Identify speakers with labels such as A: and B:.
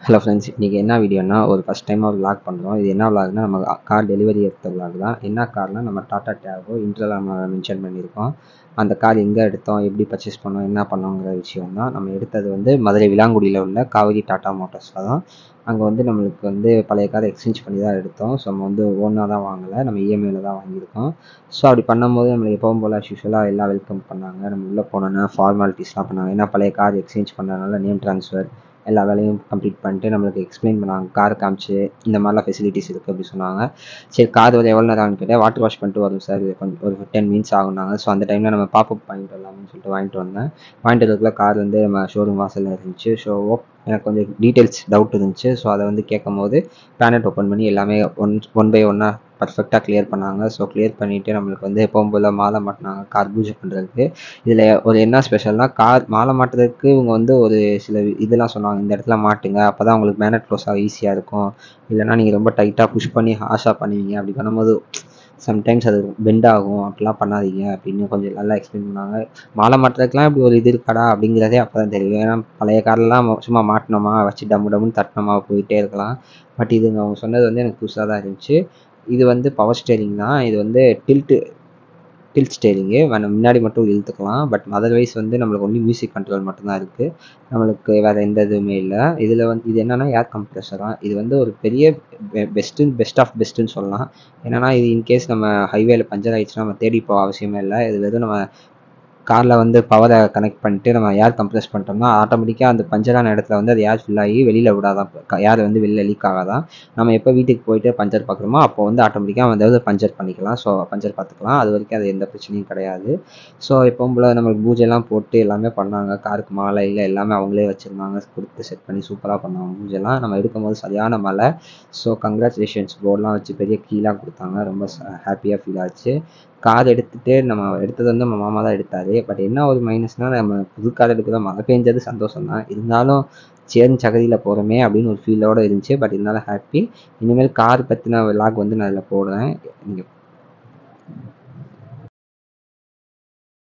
A: hello friends இன்றைக்கி என்ன வீடியோனா ஒரு ஃபஸ்ட் டைமாக ஒரு vlog பண்ணுறோம் இது என்ன vlogனா நம்ம கார் டெலிவரி எடுத்த vlog தான் என்ன கார்னா நம்ம டாட்டா டேகோ இன்ட்ரல் நம்ம மென்ஷன் பண்ணியிருக்கோம் அந்த கார் எங்கே எடுத்தோம் எப்படி பர்ச்சேஸ் பண்ணோம் என்ன பண்ணோங்கிற விஷயம் தான் நம்ம எடுத்தது வந்து மதுரை விலாங்குடியில் உள்ள காவேரி டாட்டா மோட்டார்ஸில் தான் அங்கே வந்து நம்மளுக்கு வந்து பழைய கார் எக்ஸ்சேஞ்ச் பண்ணி தான் எடுத்தோம் ஸோ நம்ம வந்து ஓனாக தான் வாங்கலை நம்ம இஎம்ஐயில் தான் வாங்கியிருக்கோம் ஸோ அப்படி பண்ணும்போது நம்மளுக்கு எப்பவும் போல் யூஸ்வலாக எல்லாம் வெல்கம் பண்ணாங்க நம்ம உள்ளே போனோன்னா ஃபார்மாலிட்டிஸ்லாம் பண்ணாங்க ஏன்னா பழைய கார் எக்ஸ்சேஞ்ச் பண்ணதுனால நேம் ட்ரான்ஸ்ஃபர் எல்லா வேலையும் கம்ப்ளீட் பண்ணிட்டு நம்மளுக்கு எக்ஸ்பிளைன் பண்ணாங்க கார் காமிச்சு இந்த மாதிரிலாம் ஃபெசிலிட்டிஸ் இருக்குது அப்படி சொன்னாங்க சரி கார் வந்து எவ்வளோ நேரம் ஆகும்னு கேட்டேன் வாட்டர் வாஷ் பண்ணிட்டு வரும் சார் இது கொஞ்சம் ஒரு டென் மினிட்ஸ் ஆகுனாங்க ஸோ அந்த டைமில் நம்ம பாப்பப் வாங்கிட்டு வரலாம்னு சொல்லிட்டு வாங்கிட்டு வந்தேன் வாங்கிட்டு வரதுக்குள்ள கார் வந்து நம்ம ஷோரூம் வாசலில் இருந்துச்சு ஸோ எனக்கு கொஞ்சம் டீட்டெயில்ஸ் டவுட் இருந்துச்சு ஸோ அதை வந்து கேட்கும் போது பேனட் ஓப்பன் பண்ணி எல்லாமே ஒன் ஒன் பை ஒன்னாக பர்ஃபெக்டாக கிளியர் பண்ணாங்க ஸோ கிளியர் பண்ணிவிட்டு நம்மளுக்கு வந்து எப்பவும் போல் மாலை மாட்டினாங்க கார் பூஜை பண்ணுறதுக்கு இதில் ஒரு என்ன ஸ்பெஷல்னால் கார் மாலை மாட்டுறதுக்கு இவங்க வந்து ஒரு சில இதெல்லாம் சொன்னாங்க இந்த இடத்துல மாட்டுங்க அப்போ தான் உங்களுக்கு மேனட் க்ளோஸ் ஆக ஈஸியாக இருக்கும் இல்லைனா நீங்கள் ரொம்ப டைட்டாக புஷ் பண்ணி ஹாஷாக பண்ணுவீங்க அப்படி பண்ணும்போது சம்டைம்ஸ் அது பெண்ட் ஆகும் அப்படிலாம் பண்ணாதீங்க அப்படின்னு கொஞ்சம் நல்லா எக்ஸ்பிளைன் பண்ணாங்க மாலை மாட்டுறதுக்குலாம் இப்படி ஒரு இது இருக்காடா அப்படிங்கிறதே அப்போ தான் தெரியும் ஏன்னா பழைய கார்லாம் சும்மா மாட்டினோமா வச்சு டம்மு டம்முன்னு தட்டினோமா போயிட்டே இருக்கலாம் பட் இதுங்க அவங்க சொன்னது வந்து எனக்கு புதுசாக தான் இருந்துச்சு இது வந்து பவர் ஸ்டேரிங் தான் இது வந்து டில்ட்டு டில்ட் ஸ்டேரிங்கு நம்ம முன்னாடி மட்டும் இழுத்துக்கலாம் பட் அதர்வைஸ் வந்து நம்மளுக்கு ஒன்லி மியூசிக் கண்ட்ரோல் மட்டும்தான் இருக்குது நம்மளுக்கு வேறு எந்த இதுவுமே இல்லை இதில் வந்து இது என்னென்னா ஏர் கம்ப்ரெஷர் தான் இது வந்து ஒரு பெரிய பெஸ்ட்டு பெஸ்ட் ஆஃப் பெஸ்ட்டுன்னு சொல்லலாம் என்னென்னா இது இன்கேஸ் நம்ம ஹைவேல பஞ்சர் ஆகிடுச்சுன்னா நம்ம தேடி போக அவசியமே இல்லை இது வெறும் நம்ம காரில் வந்து பவரை கனெக்ட் பண்ணிட்டு நம்ம ஏர் கம்ப்ரெஸ் பண்ணிட்டோம்னா ஆட்டோமேட்டிக்காக அந்த பஞ்சரான இடத்துல வந்து அது ஏர் ஃபில் ஆகி வெளியில் விடாதான் ஏர் வந்து வெளில லீக் ஆகாதான் நம்ம எப்போ வீட்டுக்கு போயிட்டு பஞ்சர் பார்க்குறோமோ அப்போ வந்து ஆட்டோமேட்டிக்காக வந்து பஞ்சர் பண்ணிக்கலாம் ஸோ பஞ்சர் பார்த்துக்கலாம் அது வரைக்கும் அது எந்த பிரச்சனையும் கிடையாது ஸோ எப்பவும் போல் நம்மளுக்கு பூஜைலாம் போட்டு எல்லாமே பண்ணாங்க காருக்கு மாலை இல்லை எல்லாமே அவங்களே வச்சுருந்தாங்க கொடுத்து செட் பண்ணி சூப்பராக பண்ணாங்க பூஜைலாம் நம்ம எடுக்கும்போது சரியான மழை ஸோ கங்க்ராச்சுலேஷன்ஸ் போர்டெலாம் வச்சு பெரிய கீழாக கொடுத்தாங்க ரொம்ப ஹாப்பியாக ஃபீல் ஆச்சு கார் எடுத்துகிட்டு நம்ம எடுத்தது வந்து நம்ம மாமா தான் எடுத்தார் பட் என்ன ஒரு மைனஸ்னால் நம்ம புது கார் எடுக்கிறத மழை பெஞ்சது சந்தோஷம் தான் இருந்தாலும் சேரும் சகதியில் போகிறோமே அப்படின்னு ஒரு ஃபீலோடு இருந்துச்சு பட் இருந்தாலும் ஹாப்பி இனிமேல் கார் பற்றின விலாக் வந்து நான் அதில் போடுறேன் நீங்கள்